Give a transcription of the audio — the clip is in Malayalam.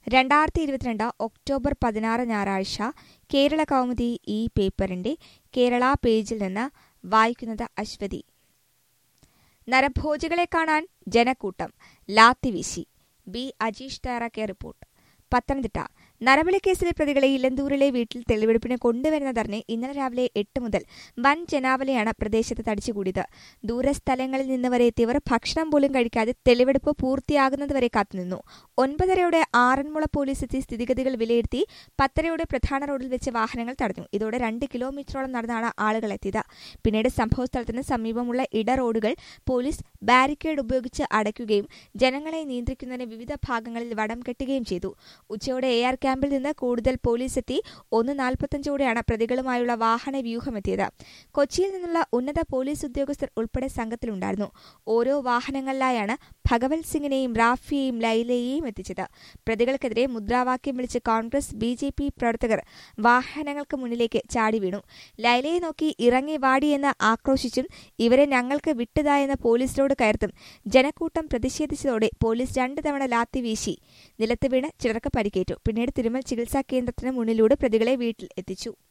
രണ്ടായിരത്തി ഇരുപത്തിരണ്ട് ഒക്ടോബർ പതിനാറ് ഞായറാഴ്ച കേരള കൗമുദി ഈ പേപ്പറിന്റെ കേരള പേജിൽ നിന്ന് വായിക്കുന്നത് അശ്വതി നരഭോജികളെ കാണാൻ ജനക്കൂട്ടം ലാത്തിവീശി ബി അജീഷ് തയ്യാറാക്കിയ റിപ്പോർട്ട് പത്തനംതിട്ട നരബലി കേസിലെ പ്രതികളെ ഇലന്തൂരിലെ വീട്ടിൽ തെളിവെടുപ്പിന് കൊണ്ടുവരുന്നതറിഞ്ഞ് ഇന്നലെ രാവിലെ എട്ട് മുതൽ വൻ ജനാവലിയാണ് പ്രദേശത്ത് തടിച്ചുകൂടിയത് ദൂരസ്ഥലങ്ങളിൽ നിന്ന് വരെ എത്തിയവർ ഭക്ഷണം പോലും കഴിക്കാതെ തെളിവെടുപ്പ് പൂർത്തിയാകുന്നതുവരെ കാത്തുനിന്നു ഒൻപതരയോടെ ആറന്മുള പോലീസ് എത്തി സ്ഥിതിഗതികൾ വിലയിരുത്തി പത്തരയോടെ പ്രധാന റോഡിൽ വെച്ച് വാഹനങ്ങൾ തടഞ്ഞു ഇതോടെ രണ്ട് കിലോമീറ്ററോളം നടന്നാണ് ആളുകൾ എത്തിയത് പിന്നീട് സംഭവസ്ഥലത്തിന് സമീപമുള്ള ഇട റോഡുകൾ പോലീസ് ബാരിക്കേഡ് ഉപയോഗിച്ച് അടയ്ക്കുകയും ജനങ്ങളെ നിയന്ത്രിക്കുന്നതിന് വിവിധ ഭാഗങ്ങളിൽ വടം കെട്ടുകയും ചെയ്തു ഉച്ചയോടെ എ ആർ ക്യാമ്പിൽ നിന്ന് കൂടുതൽ പോലീസ് എത്തി ഒന്ന് നാൽപ്പത്തഞ്ചോടെയാണ് പ്രതികളുമായുള്ള വാഹന വ്യൂഹമെത്തിയത് കൊച്ചിയിൽ നിന്നുള്ള ഉന്നത പോലീസ് ഉദ്യോഗസ്ഥർ ഉൾപ്പെടെ സംഘത്തിലുണ്ടായിരുന്നു ഓരോ വാഹനങ്ങളിലായാണ് ഭഗവത് സിംഗിനെയും റാഫിയെയും ലൈലയെയും എത്തിച്ചത് പ്രതികൾക്കെതിരെ മുദ്രാവാക്യം വിളിച്ച് കോൺഗ്രസ് ബി ജെ പി പ്രവർത്തകർ വാഹനങ്ങൾക്ക് മുന്നിലേക്ക് ചാടി വീണു ലൈലയെ നോക്കി ഇറങ്ങി വാടിയെന്ന് ആക്രോശിച്ചും ഇവരെ ഞങ്ങൾക്ക് വിട്ടതായെന്ന് പോലീസിനോട് കയർത്തും ജനക്കൂട്ടം പ്രതിഷേധിച്ചതോടെ പോലീസ് രണ്ടു തവണ ലാത്തി വീശി നിലത്ത് വീണ് ചിലർക്ക് പരിക്കേറ്റു പിന്നീട് തിരുമൽ ചികിത്സാ കേന്ദ്രത്തിന് മുന്നിലൂടെ പ്രതികളെ വീട്ടിൽ എത്തിച്ചു